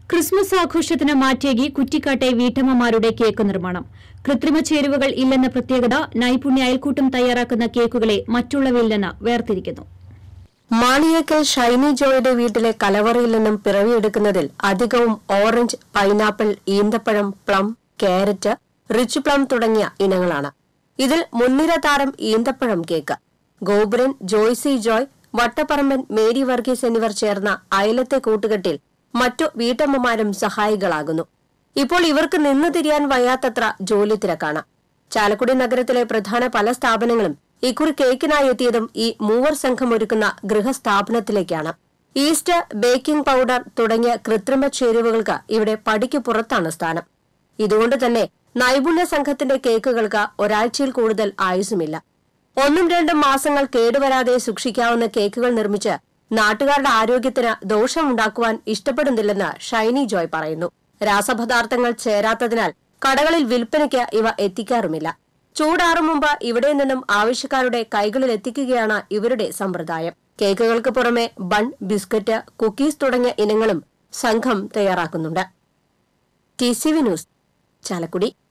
Christmas ആഘോഷത്തിന് മാറ്റേകി കുറ്റിക്കാട്ടെ വീട്ടമ്മമാരുടെ cake നിർമ്മാണം കൃത്രിമ ചേരുവകൾ ഇല്ലെന്ന പ്രത്യേകത നൈപുണ്യ അയൽക്കൂട്ടം തയ്യാറാക്കുന്ന കേക്കുകളെ മറ്റുള്ളവയിൽ നിന്ന് വേർതിരിക്കുന്നു മാളിയേക്കൽ ഷൈനി ജോയുടെ വീട്ടിലെ കലവറയിൽ നിന്നും പിറവിയെടുക്കുന്നതിൽ അധികവും ഓറഞ്ച് പൈനാപ്പിൾ ഈന്തപ്പഴം പ്ലം കാരറ്റ് റിച്ച് പ്ലം തുടങ്ങിയ ഇനങ്ങളാണ് ഇതിൽ മുൻനിര താരം ഈന്തപ്പഴം cake Gopuran Joycy Joy Vattaparamban Mary Varghese എന്നിവർ ചേർന്ന അയലത്തെ കൂട്ടുകെട്ടിൽ മറ്റു വീട്ടമ്മമാരും സഹായികളാകുന്നു ഇപ്പോൾ ഇവർക്ക് നിന്നു തിരിയാൻ വയ്യാത്തത്ര ജോലി തിരക്കാണ് ചാലക്കുടി നഗരത്തിലെ പ്രധാന പല സ്ഥാപനങ്ങളും ഇക്കുറി കേക്കിനായി എത്തിയതും ഈ മൂവർ സംഘം ഒരുക്കുന്ന ഗൃഹസ്ഥാപനത്തിലേക്കാണ് ഈസ്റ്റ് ബേക്കിംഗ് പൗഡർ തുടങ്ങിയ കൃത്രിമ ചേരുവകൾക്ക് ഇവിടെ പടിക്ക് പുറത്താണ് സ്ഥാനം ഇതുകൊണ്ട് തന്നെ നൈപുണ്യ സംഘത്തിന്റെ കേക്കുകൾക്ക് ഒരാഴ്ചയിൽ കൂടുതൽ ആയുസുമില്ല ഒന്നും രണ്ടും മാസങ്ങൾ കേടുവരാതെ സൂക്ഷിക്കാവുന്ന കേക്കുകൾ നിർമ്മിച്ച് നാട്ടുകാരുടെ ആരോഗ്യത്തിന് ദോഷമുണ്ടാക്കുവാൻ ഇഷ്ടപ്പെടുന്നില്ലെന്ന് ഷൈനി ജോയ് പറയുന്നു രാസപദാർത്ഥങ്ങൾ ചേരാത്തതിനാൽ കടകളിൽ വിൽപ്പനയ്ക്ക് ഇവ എത്തിക്കാറുമില്ല ചൂടാറും മുമ്പ് ഇവിടെ നിന്നും ആവശ്യക്കാരുടെ കൈകളിൽ എത്തിക്കുകയാണ് ഇവരുടെ സമ്പ്രദായം കേക്കുകൾക്ക് പുറമെ ബൺ ബിസ്ക്കറ്റ് കുക്കീസ് തുടങ്ങിയ ഇനങ്ങളും സംഘം തയ്യാറാക്കുന്നുണ്ട് T C V news Chalakudy